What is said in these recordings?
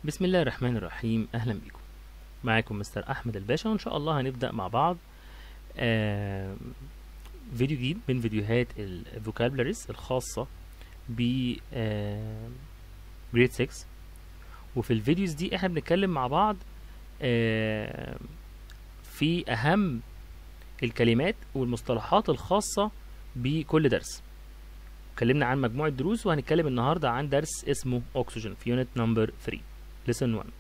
بسم الله الرحمن الرحيم اهلا بيكم معاكم مستر احمد الباشا وان شاء الله هنبدا مع بعض آم، فيديو جديد من فيديوهات الفوكابلريز الخاصه ب جريد 6 وفي الفيديوز دي احنا بنتكلم مع بعض آم، في اهم الكلمات والمصطلحات الخاصه بكل درس اتكلمنا عن مجموعه دروس وهنتكلم النهارده عن درس اسمه اوكسجين في يونت نمبر 3 لسن 1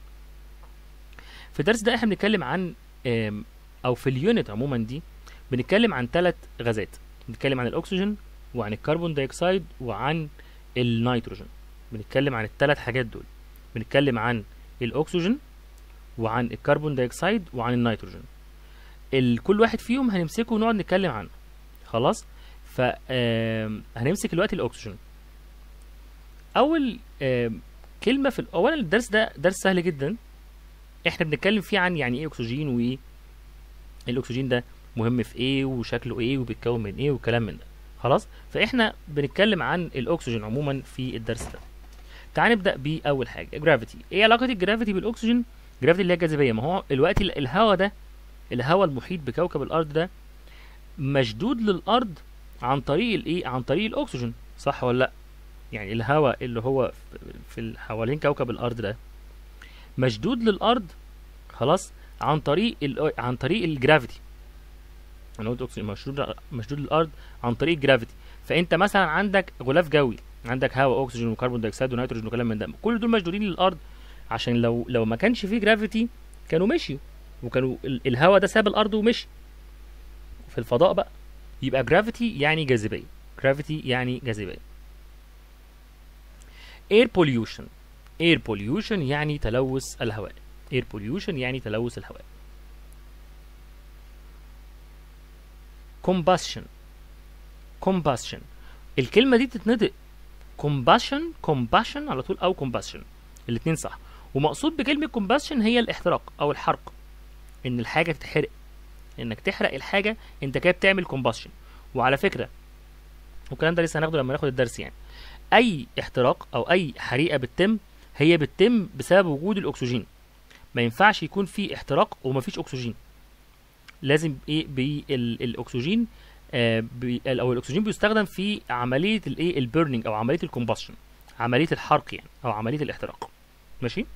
في الدرس ده احنا بنتكلم عن آم، او في اليونت عموما دي بنتكلم عن ثلاث غازات بنتكلم عن الاكسجين وعن الكربون دايوكسيد وعن النيتروجين بنتكلم عن الثلاث حاجات دول بنتكلم عن الاكسجين وعن الكربون دايوكسيد وعن النيتروجين ال- كل واحد فيهم هنمسكه ونقعد نتكلم عنه خلاص ف آم، هنمسك دلوقتي الاكسجين اول آم، كلمه في ال- اولا الدرس ده درس سهل جدا احنا بنتكلم فيه عن يعني ايه اكسجين وايه الاكسجين ده مهم في ايه وشكله ايه وبيتكون من ايه وكلام من ده خلاص فاحنا بنتكلم عن الاكسجين عموما في الدرس ده تعال نبدا باول حاجه جرافيتي ايه علاقه الجرافيتي بالاكسجين جرافيتي اللي هي الجاذبيه ما هو دلوقتي ال- الهواء ده الهواء المحيط بكوكب الارض ده مشدود للارض عن طريق الايه عن طريق الاكسجين صح ولا لا يعني الهواء اللي هو في- في ال- حوالين كوكب الارض ده مشدود للارض خلاص عن طريق ال عن طريق الجرافيتي انا قلت اكسجين مشدود مشدود للارض عن طريق الجرافيتي فانت مثلا عندك غلاف جوي عندك هواء اكسجين وكربون دايوكسيد ونيتروجين وكلام من ده كل دول مشدودين للارض عشان لو لو ما كانش فيه جرافيتي كانوا مشيوا وكانوا ال- الهواء ده ساب الارض ومشي في الفضاء بقى يبقى جرافيتي يعني جاذبيه جرافيتي يعني جاذبيه air pollution air pollution يعني تلوث الهواء air pollution يعني تلوث الهواء combustion combustion الكلمة دي بتتنطق combustion combustion على طول أو combustion الاتنين صح ومقصود بكلمة combustion هي الاحتراق أو الحرق إن الحاجة تتحرق إنك تحرق الحاجة أنت كده بتعمل combustion وعلى فكرة والكلام ده لسه هناخده لما ناخد الدرس يعني أي احتراق أو أي حريقة بتتم هي بتتم بسبب وجود الأكسجين ما ينفعش يكون في احتراق ومفيش أكسجين لازم ايه بالاكسجين آه بي او الاكسجين بيستخدم في عمليه الايه البيرنينج او عمليه الكومبشن عمليه الحرق يعني او عمليه الاحتراق ماشي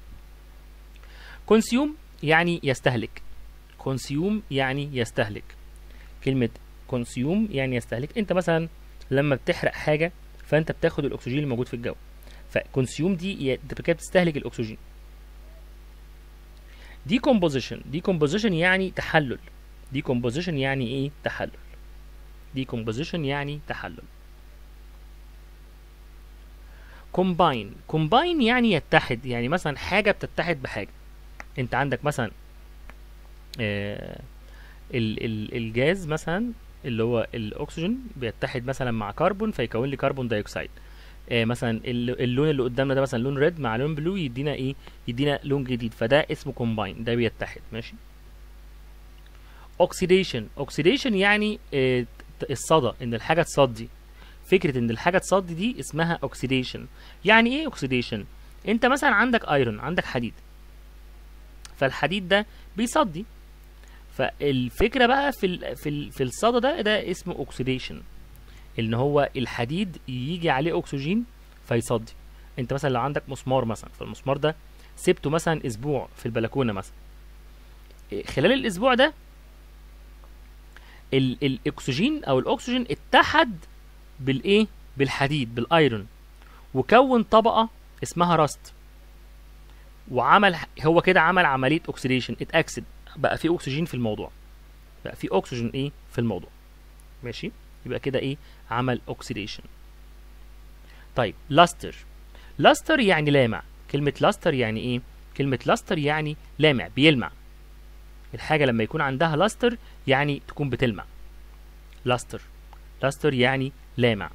كونسيوم يعني يستهلك كونسيوم يعني يستهلك كلمه كونسيوم يعني يستهلك انت مثلا لما بتحرق حاجه فانت بتاخد الاكسجين اللي موجود في الجو فكونسيوم دي ي- انت كده بتستهلك الاكسجين decomposition decomposition يعني تحلل decomposition يعني ايه تحلل decomposition يعني تحلل combine combine يعني يتحد يعني مثلا حاجة بتتحد بحاجة انت عندك مثلا آه ال ال الجاز مثلا اللي هو الاكسجين بيتحد مثلا مع كربون فيكون لي كربون دايوكسيد آه مثلا ال- اللون اللي قدامنا ده مثلا لون ريد مع لون بلو يدينا ايه يدينا لون جديد فده اسمه كومباين ده بيتحد ماشي اوكسيديشن اوكسيديشن يعني آه، ت- الصدى ان الحاجه تصدي فكره ان الحاجه تصدي دي اسمها اوكسيديشن يعني ايه اوكسيديشن انت مثلا عندك ايرون عندك حديد فالحديد ده بيصدي فالفكره بقى في ال في ال في الصدى ده ده اسمه اوكسيديشن ان هو الحديد يجي عليه اكسجين فيصدي انت مثلا لو عندك مسمار مثلا فالمسمار ده سبته مثلا اسبوع في البلكونه مثلا إيه، خلال الاسبوع ده ال الاكسجين او الاكسجين اتحد بالايه بالحديد بالايرون وكون طبقه اسمها راست وعمل هو كده عمل عمليه اوكسيديشن اتاكسد بقى في اكسجين في الموضوع بقى في اكسجين ايه في الموضوع ماشي يبقى كده ايه عمل اوكسيديشن طيب لاستر لاستر يعني لامع كلمة لاستر يعني ايه كلمة لاستر يعني لامع بيلمع الحاجة لما يكون عندها لاستر يعني تكون بتلمع لاستر لاستر يعني لامع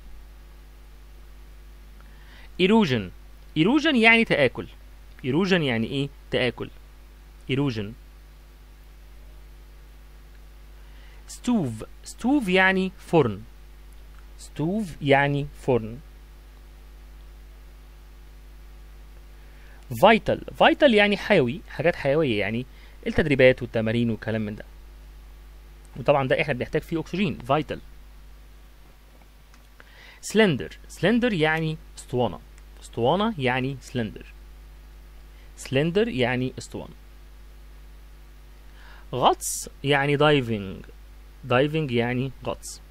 ايروجن ايروجن يعني تآكل ايروجن يعني ايه تآكل ايروجن ستوف ستوف يعني فرن ستوف يعني فرن فايتال فايتال يعني حيوي حاجات حيويه يعني التدريبات والتمارين والكلام من ده وطبعا ده احنا بنحتاج فيه اكسجين فايتال سلندر سلندر يعني اسطوانه اسطوانه يعني سلندر سلندر يعني اسطوانه غطس يعني دايفنج دايفنج يعني غطس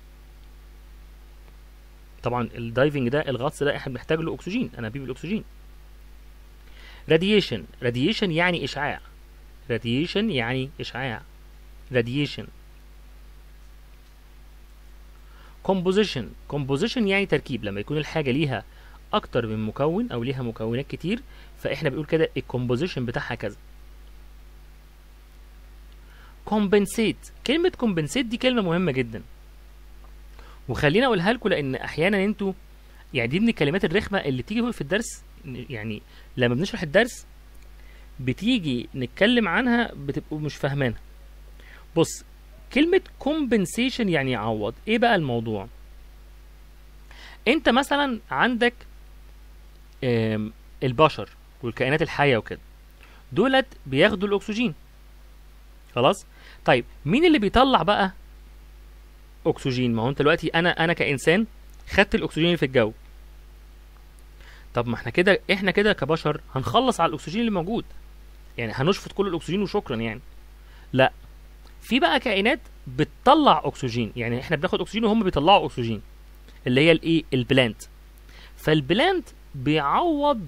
طبعا الدايفنج ده الغطس ده احنا بنحتاج له اكسجين انابيب الاكسجين راديشن راديشن يعني اشعاع راديشن يعني اشعاع راديشن composition composition يعني تركيب لما يكون الحاجة ليها أكتر من مكون أو ليها مكونات كتير فإحنا بنقول كده الكومبوزيشن بتاعها كذا compensate كلمة compensate دي كلمة مهمة جدا وخلينا أقولها لكم لأن أحيانا أنتوا يعني دي من الكلمات الرخمة اللي بتيجي في الدرس يعني لما بنشرح الدرس بتيجي نتكلم عنها بتبقوا مش فاهمينها بص كلمة compensation يعني يعوض ايه بقى الموضوع انت مثلا عندك آم، البشر والكائنات الحية وكده دولت بياخدوا الاكسجين خلاص طيب مين اللي بيطلع بقى اكسجين ما هو انت دلوقتي انا انا كانسان خدت الاكسجين اللي في الجو طب ما احنا كده احنا كده كبشر هنخلص على الاكسجين اللي موجود يعني هنشفط كل الاكسجين وشكرا يعني لا في بقى كائنات بتطلع اكسجين يعني احنا بناخد اكسجين وهم بيطلعوا اكسجين اللي هي الايه البلانت فالبلانت بيعوض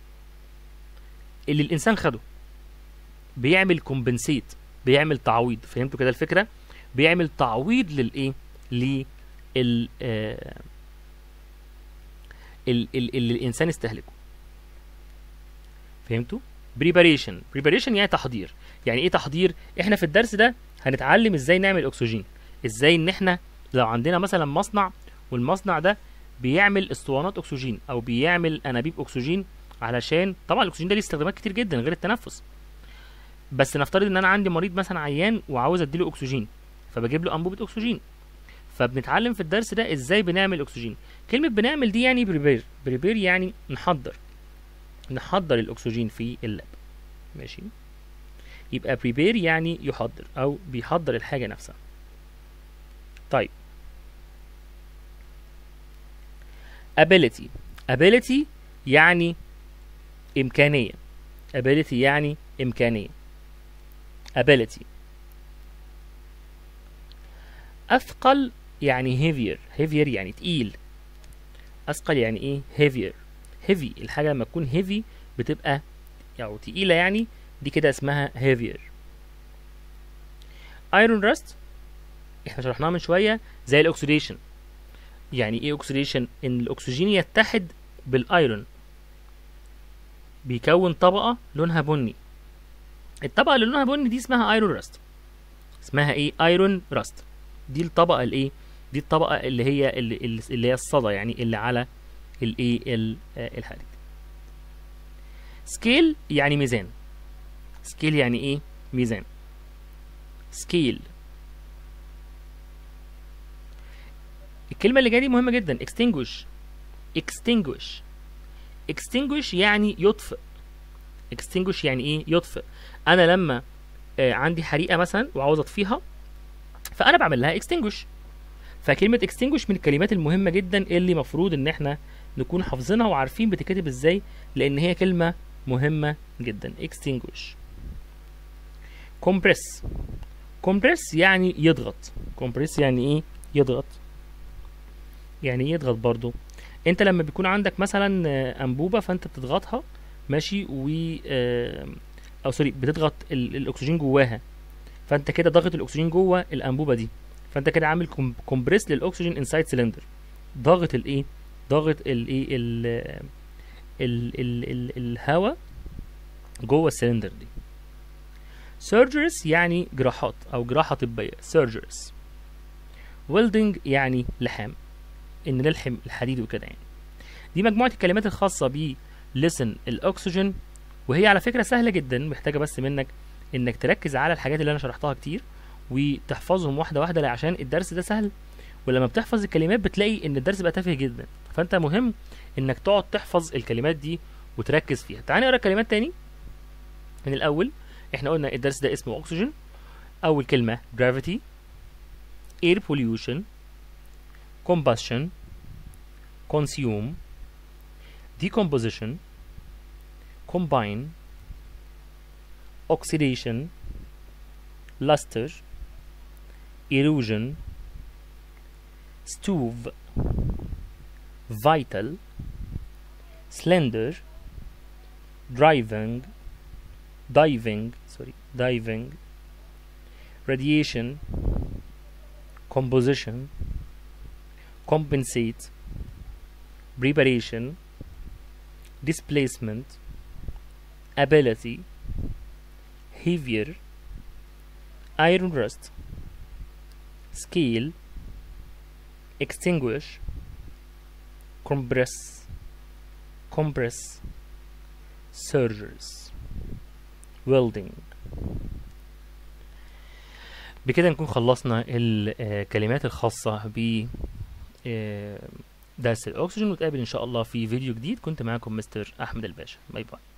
اللي الانسان خده بيعمل كومبنسيت بيعمل تعويض فهمتوا كده الفكره بيعمل تعويض للايه لل آه ال- ال- اللي الانسان استهلكه فهمتوا بريباريشن بريباريشن يعني تحضير يعني ايه تحضير احنا في الدرس ده هنتعلم ازاي نعمل اكسجين ازاي ان احنا لو عندنا مثلا مصنع والمصنع ده بيعمل اسطوانات اكسجين او بيعمل انابيب اكسجين علشان طبعا الاكسجين ده ليه استخدامات كتير جدا غير التنفس بس نفترض ان انا عندي مريض مثلا عيان وعاوز اديله اكسجين فبجيب له انبوبه اكسجين فبنتعلم في الدرس ده ازاي بنعمل اكسجين كلمه بنعمل دي يعني بريبير بريبير يعني نحضر نحضر الاكسجين في اللاب ماشي يبقى بريبير يعني يحضر او بيحضر الحاجه نفسها طيب ability ability يعني إمكانية ability يعني إمكانية ability أثقل يعني heavier heavier يعني تقيل أثقل يعني إيه heavier heavy الحاجة لما تكون heavy بتبقى أو تقيلة يعني دي كده اسمها heavier iron rust احنا شرحناها من شوية زي الأكسيديشن يعني ايه اوكسيديشن ان الاكسجين يتحد بالايرون بيكون طبقه لونها بني الطبقه اللي لونها بني دي اسمها ايرون راست اسمها ايه ايرون راست دي الطبقه الايه دي الطبقه اللي هي اللي, اللي هي الصدى يعني اللي على الايه ال- آه، الحديد سكيل يعني ميزان سكيل يعني ايه ميزان سكيل الكلمة اللي جاية دي مهمة جدا extinguish extinguish extinguish يعني يطفئ extinguish يعني ايه يطفئ انا لما آه عندي حريقة مثلا وعاوز اطفيها فانا بعمل لها extinguish فكلمة extinguish من الكلمات المهمة جدا اللي مفروض ان احنا نكون حافظينها وعارفين بتتكتب ازاي لان هي كلمة مهمة جدا extinguish compress compress يعني يضغط compress يعني ايه يضغط يعني ايه يضغط برضو انت لما بيكون عندك مثلا آه، انبوبه فانت بتضغطها ماشي و آه، او سوري بتضغط ال- الاكسجين جواها فانت كده ضاغط الاكسجين جوه الانبوبه دي فانت كده عامل كوم- كومبريس للاكسجين انسايد سيلندر ضاغط الايه ضاغط الايه ال ال ال ال الهواء جوه السلندر دي سيرجرس يعني جراحات او جراحه طبيه سيرجرس ويلدنج يعني لحام ان نلحم الحديد وكده يعني دي مجموعه الكلمات الخاصه ب listen الاكسجين وهي على فكره سهله جدا محتاجه بس منك انك تركز على الحاجات اللي انا شرحتها كتير وتحفظهم واحده واحده عشان الدرس ده سهل ولما بتحفظ الكلمات بتلاقي ان الدرس بقى تافه جدا فانت مهم انك تقعد تحفظ الكلمات دي وتركز فيها تعالى نقرا كلمات تاني من الاول احنا قلنا الدرس ده اسمه اكسجين اول كلمه gravity air pollution combustion consume decomposition combine oxidation luster erosion stove vital slender driving diving sorry diving radiation composition compensate preparation displacement ability heavier iron rust scale extinguish compress compress surgers welding بكده نكون خلصنا الكلمات الخاصة ب آه، درس الأكسجين ونتقابل إن شاء الله في فيديو جديد كنت معاكم مستر أحمد الباشا باي باي